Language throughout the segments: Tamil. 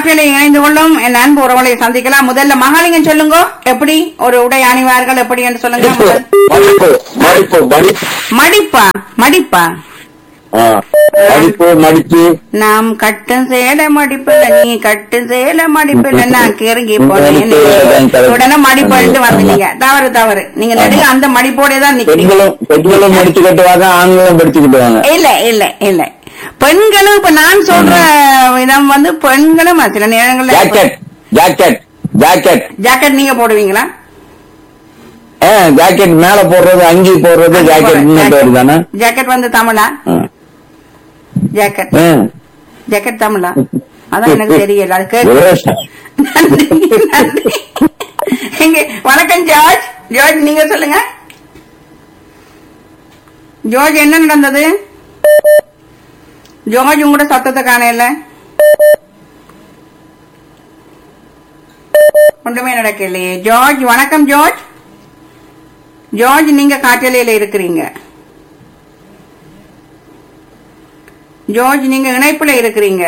காற்றிலே இணைந்து கொள்ளும் என் அன்பு உறவுகளை சந்திக்கலாம் முதல்ல மகாலிங்கம் சொல்லுங்க எப்படி ஒரு உடை அணிவார்கள் எப்படி என்று சொல்லுங்க முதல். மடிப்பு மடிப்பு மடிப்பு மடிப்பா மடிப்பா ஆ, மடிப்பு மடிப்பு நாம் கட்டும் சேல மடிப்பில்ல நீ கட்டும் சேல மடிப்பில்ல நான் கிறங்கி போனேன் உடனே மடிப்பு வந்துட்டீங்க தவறு தவறு நீங்க நடுங்க அந்த மடிப்போட தான் நிக்கிறீங்க பெண்களும் பெண்களும் மடிச்சு கட்டுவாங்க ஆண்களும் படிச்சு கட்டுவாங்க இல்ல இல்ல இல்ல பெண்களும் இப்ப நான் சொல்ற விதம் வந்து பெண்களும் சில நேரங்கள்ல ஜாக்கெட் ஜாக்கெட் ஜாக்கெட் ஜாக்கெட் நீங்க போடுவீங்களா ஆ, ஜாக்கெட் மேல போடுறது அங்கி போடுறது ஜாக்கெட் பேரு தானே ஜாக்கெட் வந்து தமிழா ஆ. ஜாக்கெட் ஆ. ஜாக்கெட் தமிழா அதான் எனக்கு தெரியல அது கேட்டு விவசாயம். நன்றி நன்றி எங்க வணக்கம் ஜார்ஜ் ஜார்ஜ் நீங்க சொல்லுங்க ஜார்ஜ் என்ன நடந்தது ஜார்ஜ் உங்களோட சத்தத்தை காணல ஒன்றுமே நடக்கலையே ஜார்ஜ் வணக்கம் ஜார்ஜ் ஜார்ஜ் நீங்க காட்டலையில இருக்கிறீங்க ஜார்ஜ் நீங்க இணைப்புல இருக்கிறீங்க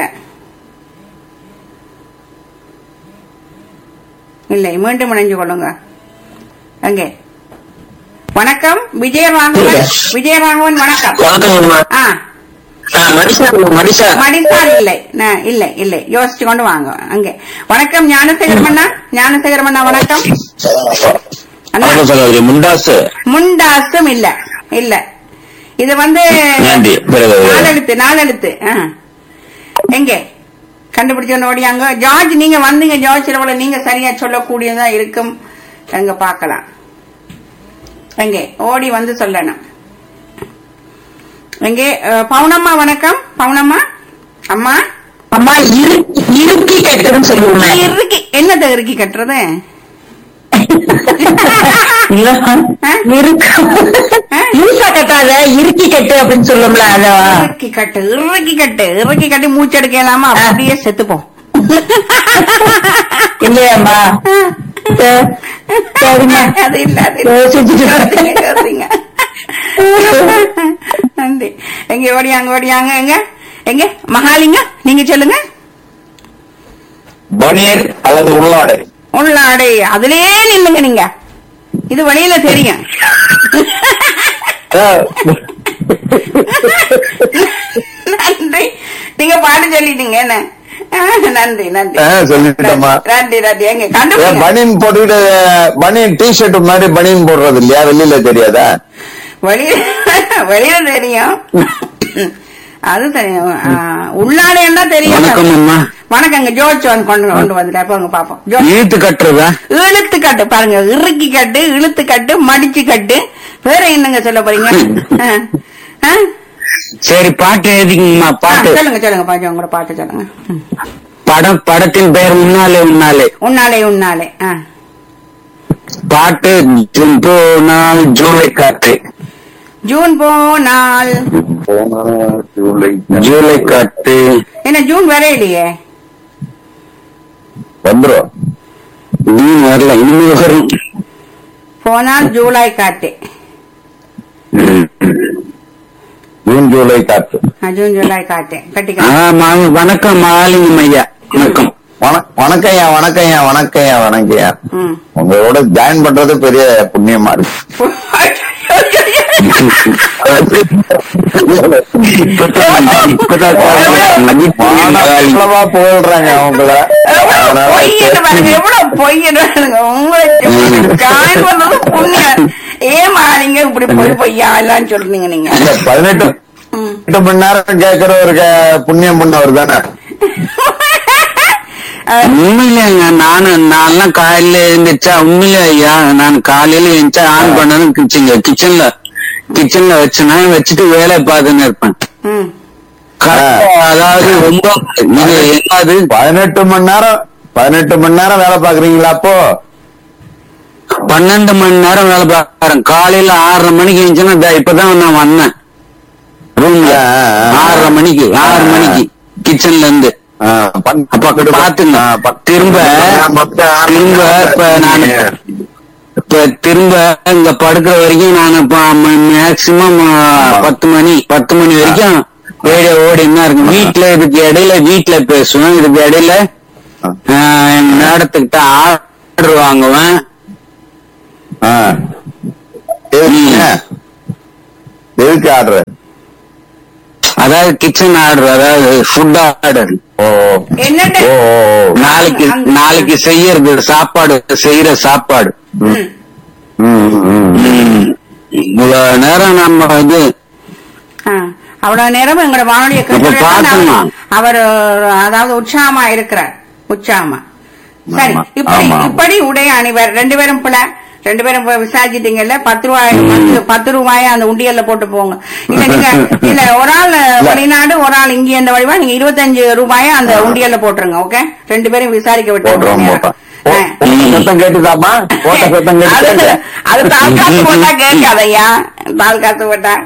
இல்லை மீண்டும் இணைஞ்சு கொள்ளுங்க அங்கே வணக்கம் விஜயராகவன் விஜயராகவன் வணக்கம் வணக்கம்மா. ஆ ஆ, மடிசா மடிசா மடிசால் இல்லை நான் இல்லை இல்லை யோசிச்சு கொண்டு வாங்க அங்கே வணக்கம் ஞானசேகரமண்ணா ஞானசேகரமண்ணா வணக்கம் அண்ணா வணக்கம் சகோதரி முண்டாசு முண்டாசும் இல்ல இல்ல இது வந்து நன்றி. பிறகு. நாலெழுத்து நாலெழுத்து ஆ. எங்கே கண்டுபிடிச்சோன்னு ஓடியாங்க ஜார்ஜ் நீங்க வந்தீங்க ஜார்ஜ் சிலவள நீங்க சரியா சொல்லக்கூடியதா இருக்கும் எங்க பார்க்கலாம் எங்கே ஓடி வந்து சொல்லணும் எங்கே அஹ், பவுனம்மா வணக்கம் பவுனம்மா அம்மா அம்மா இரு இறுக்கி கட்டுன்னு சொல்லுவோமே இறுக்கி என்னத்தை இறுக்கி கட்டுறது இல்ல ஆ? இருக்கு ஆ? யூசா கட்டாத இறுக்கி கட்டு அப்படின்னு சொல்லும்ல அத இறுக்கி கட்டு இறுக்கி கட்டு இறுக்கி கட்டி மூச்செடுக்க இல்லாம அப்படியே செத்துப்போம் இல்லையாம்மா சரி, சரிம்மா அது இல்ல அது இல்ல. யோசிச்சுட்டு யோசிங்க, யோசிங்க. நன்றி எங்க ஓடியாங்க ஓடியாங்க எங்க எங்க மகாலிங்க நீங்க சொல்லுங்க பனியன் அல்லது உள்ளாடை உள்ளாடை அதுலயே நில்லுங்க நீங்க இது வெளியில தெரியும் ஆ, நன்றி நீங்க பாட்டு சொல்லிட்டீங்க என்ன ஆ, நன்றி நன்றி ஆ, சொல்லிட்டேம்மா. நன்றி நன்றி எங்க ஏன் கண்டுபிடிங்க பனியன் போட்டுக்கிட்டு பனியன் டி ஷர்ட் மாதிரி பனியன் போடுறது இல்லையா வெளியில தெரியாதா வெளியில வெளியில தெரியும் அது தெரியும் ஆ, உள்ளாடைன்னா தெரியும் வணக்கம் அம்மா. வணக்கங்க ஜோர்ஜ் வந்து கொண்டு கொண்டு வந்துட்டேன் போங்க பாப்போம் ஜோர்ஜ் இழுத்து கட்டுறதா இழுத்து கட்டு பாருங்க இறுக்கி கட்டு இழுத்து கட்டு மடிச்சு கட்டு வேற என்னங்க சொல்ல போறீங்க ஆ, ஆ? சரி பாட்டு எழுதிங்கம்மா ஆ, சொல்லுங்க சொல்லுங்க பாஜி உங்களோட பாட்டு சொல்லுங்க ம். படம் படத்தின் பெயர் முன்னாலே முன்னாலே உன்னாலே உன்னாலே ஆ. பாட்டு ஜூன் போனால் ஜூலை காற்று ஜூன் போனால் ஜூலை காற்று என்ன ஜூன் வர இல்லையே வந்துரும் ஜூன் வரல இனிமே வரும் போனால் ஜூலை காட்டு ஜூன் ஜூலை காற்று ஆ, ஜூன் ஜூலை காட்டு கட்டிக்க ஆமா வணக்கம் மாலிங்கம் ஐயா வணக்கம் வணக்கம்யா வணக்கம்யா வணக்கம்யா வணக்கம்யா ம் உங்களோட ஜாயின் பண்றது பெரிய புண்ணியமா இருக்கு மானவளவா புகழ்றாங்க அவங்கள அதனால பொய்யன்னு பாருங்க எவ்வளவு பொய்யன்னு பாருங்க உங்களை ஜாயின் பண்றது புண்ணியம் ஏமா நீங்க இப்படி பொய் பொய்யா எல்லாம் சொல்றீங்க நீங்க இல்ல பதினெட்டு ம். எட்டு மணி நேரம் கேட்கிற ஒரு க- புண்ணியம் பண்ணவர் தானே உண்மையிலேங்க நானு நான்லாம் காலையில எழுந்திரிச்சா உண்மையிலே ஐயா நான் காலையில எழுந்திரிச்சா ஆன் பண்ணதும் கிச்சன்ல கிச்சன்ல கிச்சன்ல வச்சுனா வச்சுட்டு வேலை பார்த்துன்னு இருப்பேன் ம் correct ஆ அதாவது ரொம்ப இது என்னது பதினெட்டு மணி நேரம் பதினெட்டு மணி நேரம் வேலை பாக்குறீங்களா அப்போ பன்னெண்டு மணி நேரம் வேலை பாக்குறேன் காலையில ஆறரை மணிக்கு எழுந்துச்சுன்னா இப்பதான் நான் வந்தேன் ரூம்ல ஆறரை மணிக்கு ஆறு மணிக்கு கிச்சன்ல இருந்து அப்ப பாத்துங்க திரும்ப திரும்ப இப்ப நான் இப்ப திரும்ப இங்க படுக்கிற வரைக்கும் நான் மேக்சிமம் பத்து மணி பத்து மணி வரைக்கும் ரேடியோ ஓடின்னு தான் இருக்கும் வீட்டுல இதுக்கு இடையில வீட்டுல பேசுவேன் இதுக்கு இடையில மேடத்துக்கிட்ட ஆர்டர் வாங்குவேன் ஆ. எதுக்குங்க? எதுக்கு ஆர்டர் அதாவது கிச்சன் ஆர்டர் அதாவது ஃபுட் ஆர்டர் ஓ என்னட்ட ஓ ஓ, ஓ. நாளைக்கு அங்க- நாளைக்கு செய்யறது சாப்பாடு செய்யற சாப்பாடு ம். ம், ம், ம். ம். இவ்வளவு நேரம் நம்ம இது ஆ, அவ்வளவு நேரம் எங்களோட வானொலியை கேட்டுட்டு பாத்துமா. அவர் அதாவது உற்சாகமா இருக்கிறார் உற்சாகமா சரி ஆமா, இப்படி ஆமா. இப்படி உடைய அணிவர் ரெண்டு பேரும் பிள்ளை ரெண்டு பேரும் இப்ப விசாரிச்சிட்டீங்கல்ல பத்து ரூபாய் பத்து- பத்து ரூபாய அந்த உண்டியல்ல போட்டு போங்க இல்ல நீங்க இல்ல ஒரு ஆள் வெளிநாடு ஒரு ஆள் இங்க இந்த வழிவா நீங்க இருபத்தஞ்சு ரூபாய அந்த உண்டியல்ல போட்டுருங்க ஓகே ரெண்டு பேரும் விசாரிக்க போட்டுறோம் விட்டு போட்டோம் போ- போட்ட சத்தம் கேட்டுதாமா போட்ட சத்தம் அது கேட்டு அது தால் காசு போட்டா கேட்காதையா தால் காசு போட்டா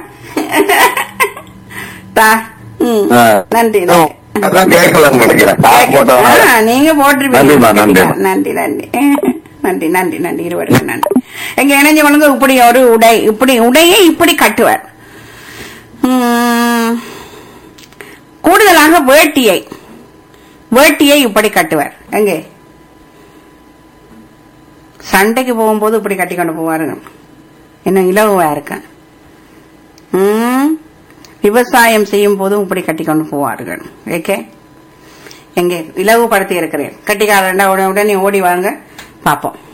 தா ம். ஆ. நன்றி நன்றி. அதான் கேட்கலன்னு நினைக்கிறேன் காசு போட்டோம் ஆ, நீங்க போட்டிருப்பீங்க நன்றிம்மா, நன்றி. நன்றி நன்றி நன்றி நன்றி நன்றி இருவருக்கும் நன்றி எங்க இணைஞ்சவனுக்கு இப்படி ஒரு உடை இப்படி உடையை இப்படி கட்டுவார் ம், கூடுதலாக வேட்டியை வேட்டியை இப்படி கட்டுவார் எங்கே சண்டைக்கு போகும்போது இப்படி கட்டி கொண்டு போவாருங்க இன்னும் இலகுவா இருக்கேன் ம், விவசாயம் செய்யும் போதும் இப்படி கட்டி கொண்டு போவார்கள் ஓகே எங்கே இலவுபடுத்தி இருக்கிறேன் கட்டிக்காரண்டா உடனே உடனே ஓடி வாங்க பாப்போம்